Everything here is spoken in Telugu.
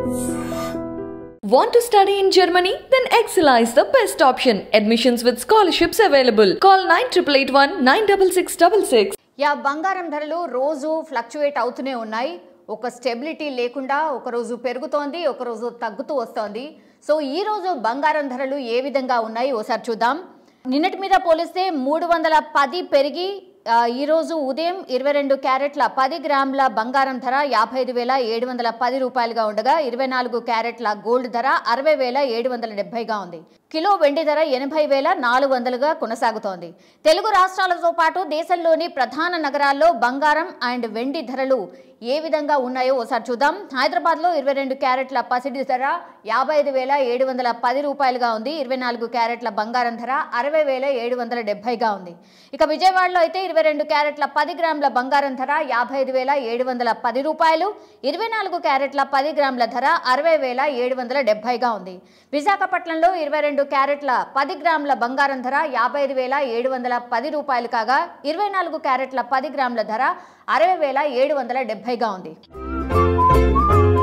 Want to study in Germany? Then Excella is the best option. Admissions with scholarships available. Call 9881 96666. యా బంగారం ధరలు రోజు ఫ్లక్చువేట్ అవుతూనే ఉన్నాయి ఒక స్టెబిలిటీ లేకుండా ఒక రోజు పెరుగుతోంది ఒక రోజు తగ్గుతూ వస్తోంది సో ఈ రోజు బంగారం ధరలు ఏ విధంగా ఉన్నాయి ఓసారి చూద్దాం నిన్నటి మీద పోలిస్తే మూడు వందల పది పెరిగి ఆ, ఈ రోజు ఉదయం ఇరవై రెండు క్యారెట్ల పది గ్రాముల బంగారం ధర యాభై ఐదు వేల ఏడు వందల పది రూపాయలుగా ఉండగా ఇరవై నాలుగు క్యారెట్ల గోల్డ్ ధర అరవై వేల ఏడు వందల డెబ్బైగా ఉంది కిలో వెండి ధర ఎనభై వేల నాలుగు వందలుగా కొనసాగుతోంది తెలుగు రాష్ట్రాలతో పాటు దేశంలోని ప్రధాన నగరాల్లో బంగారం అండ్ వెండి ధరలు ఏ విధంగా ఉన్నాయో ఒకసారి చూద్దాం హైదరాబాద్లో ఇరవై రెండు క్యారెట్ల పసిడి ధర యాభై ఐదు వేల ఏడు వందల పది రూపాయలుగా ఉంది ఇరవై నాలుగు క్యారెట్ల బంగారం ధర అరవై వేల ఏడు వందల డెబ్బైగా ఉంది ఇక విజయవాడలో అయితే ఇరవై రెండు క్యారెట్ల పది గ్రాముల బంగారం ధర యాభై ఐదు వేల ఏడు వందల పది రూపాయలు ఇరవై నాలుగు క్యారెట్ల పది గ్రాముల ధర అరవై వేల ఏడు వందల డెబ్బైగా ఉంది విశాఖపట్నంలో ఇరవై రెండు క్యారెట్ల పది గ్రాముల బంగారం ధర యాభై ఐదు వేల ఏడు వందల పది రూపాయలు కాగా ఇరవై నాలుగు క్యారెట్ల పది గ్రాముల ధర అరవై వేల ఏడు వందల డెబ్బైగా ఉంది